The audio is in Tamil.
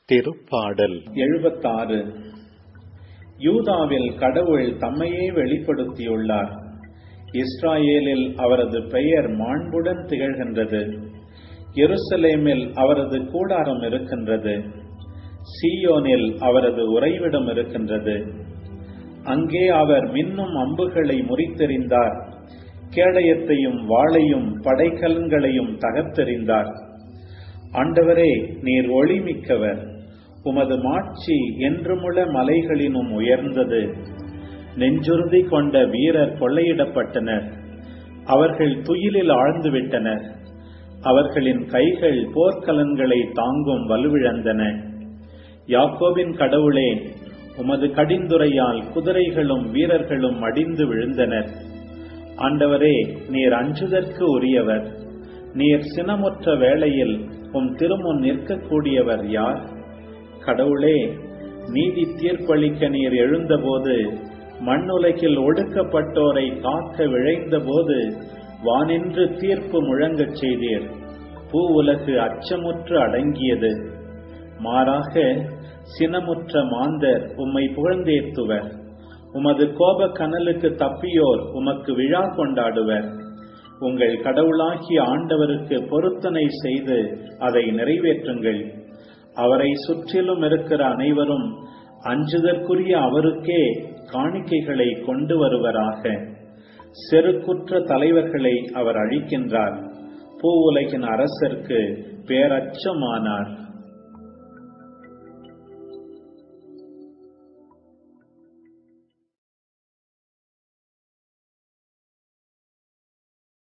திருப்பாடல் எழுபத்தாறு யூதாவில் கடவுள் தம்மையே வெளிப்படுத்தியுள்ளார் இஸ்ராயேலில் அவரது பெயர் மாண்புடன் திகழ்கின்றது எருசலேமில் அவரது கூடாரம் இருக்கின்றது சீயோனில் அவரது உறைவிடம் இருக்கின்றது அங்கே அவர் மின்னும் அம்புகளை முறித்தெறிந்தார் கேடயத்தையும் வாளையும் படைக்கலன்களையும் தகர்த்தெறிந்தார் ஆண்டவரே நீர் ஒளிமிக்கவர் உமது மாட்சி என்றுமுள்ள மலைகளினும் உயர்ந்தது நெஞ்சுறுதி கொண்ட வீரர் கொள்ளையிடப்பட்டனர் அவர்கள் துயிலில் ஆழ்ந்துவிட்டனர் அவர்களின் கைகள் போர்க்கலன்களை தாங்கும் வலுவிழந்தன யாக்கோபின் கடவுளே உமது கடிந்துரையால் குதிரைகளும் வீரர்களும் அடிந்து விழுந்தனர் ஆண்டவரே நீர் அஞ்சுதற்கு உரியவர் நீர் சினமுற்ற வேளையில் உம் திருமுன் நிற்கக்கூடியவர் யார் கடவுளே நீதி தீர்ப்பளிக்க நீர் எழுந்தபோது மண்ணுலகில் ஒடுக்கப்பட்டோரை காக்க விழைந்தபோது வானின்று தீர்ப்பு முழங்கச் செய்தீர் பூ உலகு அச்சமுற்று அடங்கியது மாறாக சினமுற்ற மாந்தர் உம்மை புகழ்ந்தேத்துவர் உமது கோப கனலுக்கு தப்பியோர் உமக்கு விழா கொண்டாடுவர் உங்கள் கடவுளாகிய ஆண்டவருக்கு பொருத்தனை செய்து அதை நிறைவேற்றுங்கள் அவரை சுற்றிலும் இருக்கிற அனைவரும் அஞ்சுதற்குரிய அவருக்கே காணிக்கைகளை கொண்டு வருவராக செருக்குற்ற தலைவர்களை அவர் அழிக்கின்றார் பூ உலகின் அரசர்க்கு பேரச்சமானார்